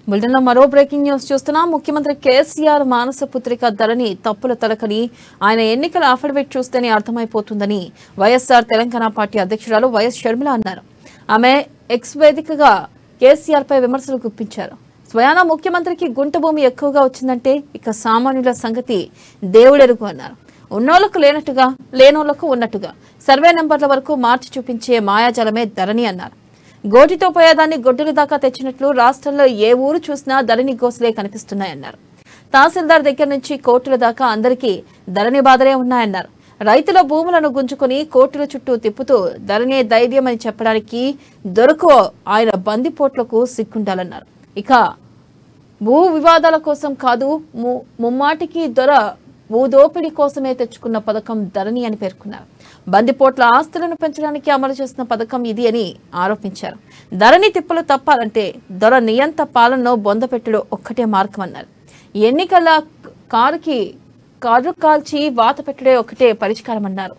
బులెటిన్లో మరో breaking news చూస్తున్నాం ముఖ్యమంత్రి కేసీఆర్ మానస పుత్రిక ధరని తప్పుల తడకని ఆయన ఎన్నికల అఫిడవిట్ చూస్తేనే అర్థమైపోతుందని వైఎస్ఆర్ తెలంగాణ పార్టీ అధ్యక్షురాలు వైఎస్ షర్మిల అన్నారు ఆమె ఎక్స్ వేదికగా కేసీఆర్ పై విమర్శలు గుప్పించారు స్వయాన ముఖ్యమంత్రికి గుంట భూమి ఎక్కువగా వచ్చిందంటే ఇక సామాన్యుల సంగతి దేవుడెరుగు అన్నారు ఉన్నోళ్లకు లేనట్టుగా లేనోళ్లకు ఉన్నట్టుగా సర్వే నెంబర్ల వరకు మార్చి చూపించే మాయాజలమే ధరణి అన్నారు గోటితో పోయేదాన్ని గొడ్డుల దాకా తెచ్చినట్లు రాష్ట్రంలో ఏ ఊరు చూసినా ధరణి గోసలే కనిపిస్తున్నాయన్నారు తహసీల్దార్ దగ్గర నుంచి కోర్టుల దాకా అందరికీ ధరణి బాధలే ఉన్నాయన్నారు రైతుల భూములను గుంజుకొని కోర్టుల చుట్టూ తిప్పుతూ ధరణి ధైర్యం అని చెప్పడానికి దొరకు ఆయన బందిపోట్లకు సిక్కుండాలన్నారు ఇక భూ వివాదాల కోసం కాదు ము- ముమ్మాటికి దొర భూదోపిడీ కోసమే తెచ్చుకున్న పథకం ధరణి అని పేర్కొన్నారు బందిపోట్ల ఆస్తులను పెంచడానికి అమలు చేసిన పథకం ఇది అని ఆరోపించారు ధరణి తిప్పలు తప్పాలంటే దొర నియంత పాలనలో బొందపెట్టుడు ఒక్కటే మార్గం అన్నారు ఎన్నికల కారుకి కారు కాల్చి వాత పెట్టుడే ఒకటే పరిష్కారం అన్నారు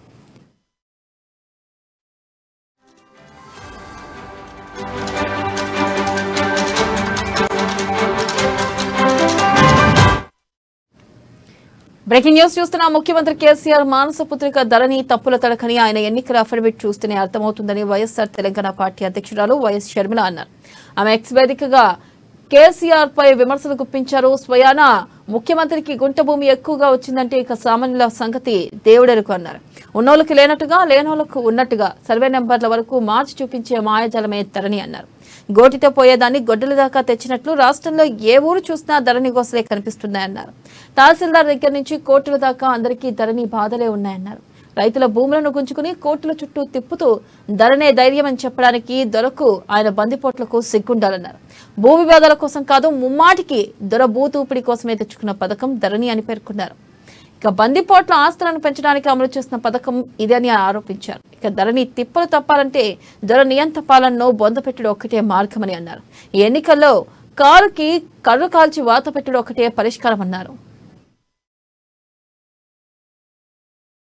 బ్రేకింగ్ న్యూస్ చూస్తున్న ముఖ్యమంత్రి కేసీఆర్ మానస పుత్రిక ధరణి తప్పుల తడకని ఆయన ఎన్నికల అఫిడవిట్ చూస్తేనే అర్థమవుతుందని వైఎస్ఆర్ తెలంగాణ పార్టీ అధ్యక్షురాలు వైఎస్ షర్మిల అన్నారు ఆమె ఎక్స్ వేదికగా కేసీఆర్ పై విమర్శలు గుప్పించారు స్వయాన ముఖ్యమంత్రికి గుంట భూమి ఎక్కువగా వచ్చిందంటే ఇక సామాన్యుల సంగతి దేవుడెరుకు అన్నారు ఉన్నోళ్ళకి లేనట్టుగా లేనోళ్ళకు ఉన్నట్టుగా సర్వే నెంబర్ల వరకు మార్చి చూపించే మాయాజలమే ధరణి అన్నారు గోటితో పోయేదాన్ని గొడ్డల దాకా తెచ్చినట్లు రాష్ట్రంలో ఏ ఊరు చూసినా ధరణి గోసలే కనిపిస్తున్నాయన్నారు తహసీల్దార్ దగ్గర నుంచి కోర్టుల దాకా అందరికీ ధరణి బాధలే ఉన్నాయన్నారు రైతుల భూములను గుంజుకుని కోర్టుల చుట్టూ తిప్పుతూ ధరనే ధైర్యం అని చెప్పడానికి దొరకు ఆయన బందిపోట్లకు సిగ్గుండాలన్నారు భూ వివాదాల కోసం కాదు ముమ్మాటికి దొర భూతూపిడి కోసమే తెచ్చుకున్న పథకం ధరణి అని పేర్కొన్నారు ఇక బందిపోట్ల ఆస్తులను పెంచడానికి అమలు చేసిన పథకం ఇదని ఆరోపించారు ఇక ధరని తిప్పలు తప్పాలంటే ధర నియంత పాలనను బొందపెట్టడం ఒక్కటే మార్గమని అన్నారు ఈ ఎన్నికల్లో కారుకి కర్రు కాల్చి వాత పెట్టడం ఒకటే పరిష్కారం అన్నారు